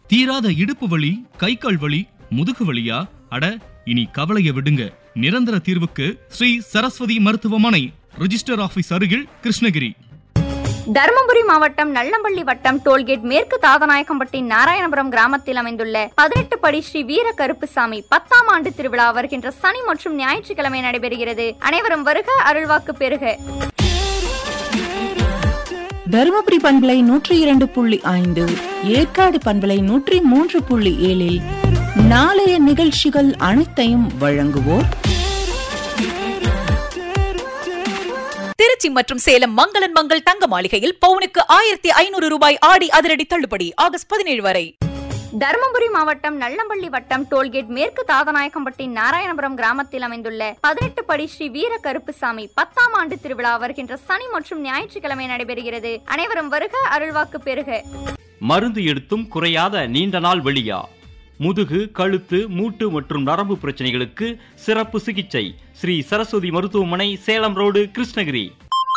தீராத இடுப்பு வலி கை கால் வலி முதுகு வலியா அட இனி கவலைய விடுங்க நிரந்தர தீர்வுக்கு ஸ்ரீ சரஸ்வதி மருத்துவமனை ரிஜிஸ்டர் ஆபீஸ் அருகில் கிருஷ்ணகிரி தருமபுரி மாவட்டம் நல்லம்பள்ளி வட்டம் டோல்கேட் மேற்கு தாதநாயக்கம்பட்டி நாராயணபுரம் கிராமத்தில் அமைந்துள்ள பதினெட்டு படி ஸ்ரீ வீர கருப்புசாமி பத்தாம் ஆண்டு திருவிழா வருகின்ற சனி மற்றும் ஞாயிற்றுக்கிழமை நடைபெறுகிறது அனைவரும் வருக அருள்வாக்கு பெறுக தருமபுரி பண்பலை நூற்றி இரண்டு புள்ளி ஐந்து ஏற்காடு பண்பலை நூற்றி மூன்று புள்ளி ஏழில் நாளைய நிகழ்ச்சிகள் அனைத்தையும் வழங்குவோர் திருச்சி மற்றும் சேலம் மங்களன் மங்கள் தங்க மாளிகையில் பவுனுக்கு ஆயிரத்தி ஐநூறு ரூபாய் ஆடி அதிரடி தள்ளுபடி ஆகஸ்ட் பதினேழு வரை தருமபுரி மாவட்டம் நல்லம்பள்ளி வட்டம் டோல்கேட் மேற்கு தாதநாயக்கம்பட்டி நாராயணபுரம் கிராமத்தில் அமைந்துள்ள பதினெட்டு படி ஸ்ரீ வீர கருப்புசாமி பத்தாம் ஆண்டு திருவிழா வருகின்ற சனி மற்றும் ஞாயிற்றுக்கிழமை நடைபெறுகிறது அனைவரும் வருக அருள்வாக்கு பெறுக மருந்து எடுத்தும் குறையாத நீண்ட நாள் வெளியா முதுகு கழுத்து மூட்டு மற்றும் நரம்பு பிரச்சனைகளுக்கு சிறப்பு சிகிச்சை ஸ்ரீ சரஸ்வதி மருத்துவமனை சேலம் ரோடு கிருஷ்ணகிரி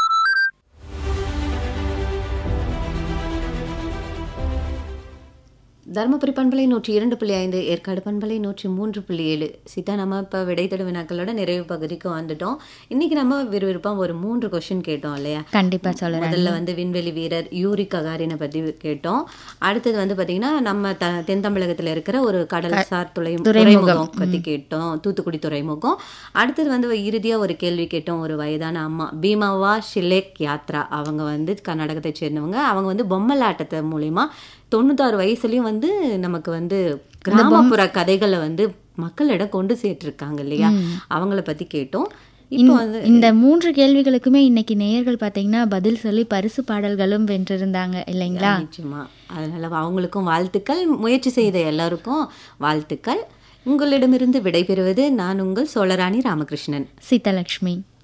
தருமபுரி பண்பலை நூற்றி இரண்டு புள்ளி ஐந்து ஏற்காடு பண்பலை நூற்றி மூன்று புள்ளி ஏழு சீதா நம்ம இப்போ விடைத்தடு வினாக்களோட நிறைவு பகுதிக்கு வந்துட்டோம் இன்னைக்கு நம்ம விறுவிறுப்பாக ஒரு மூன்று கொஸ்டின் கேட்டோம் இல்லையா கண்டிப்பா சொல்லுறேன் முதல்ல வந்து விண்வெளி வீரர் யூரி ககாரினை பற்றி கேட்டோம் அடுத்தது வந்து பார்த்தீங்கன்னா நம்ம த தென் தமிழகத்தில் இருக்கிற ஒரு கடல்சார் துறை துறைமுகம் பற்றி கேட்டோம் தூத்துக்குடி துறைமுகம் அடுத்தது வந்து இறுதியாக ஒரு கேள்வி கேட்டோம் ஒரு வயதான அம்மா பீமாவா ஷிலேக் யாத்ரா அவங்க வந்து கர்நாடகத்தை சேர்ந்தவங்க அவங்க வந்து பொம்மலாட்டத்தை மூலிமா தொண்ணூத்தாறு வயசுலயும் வந்து நமக்கு வந்து கிராமப்புற கதைகளை வந்து மக்களிடம் கொண்டு சேர்த்திருக்காங்க இல்லையா அவங்கள பத்தி கேட்டோம் இப்போ வந்து இந்த மூன்று கேள்விகளுக்குமே இன்னைக்கு நேயர்கள் பாத்தீங்கன்னா பதில் சொல்லி பரிசு பாடல்களும் வென்றிருந்தாங்க இல்லைங்களா நிச்சயமா அதனால அவங்களுக்கும் வாழ்த்துக்கள் முயற்சி செய்த எல்லாருக்கும் வாழ்த்துக்கள் உங்களிடமிருந்து விடைபெறுவது நான் உங்கள் சோழராணி ராமகிருஷ்ணன் சீதலட்சுமி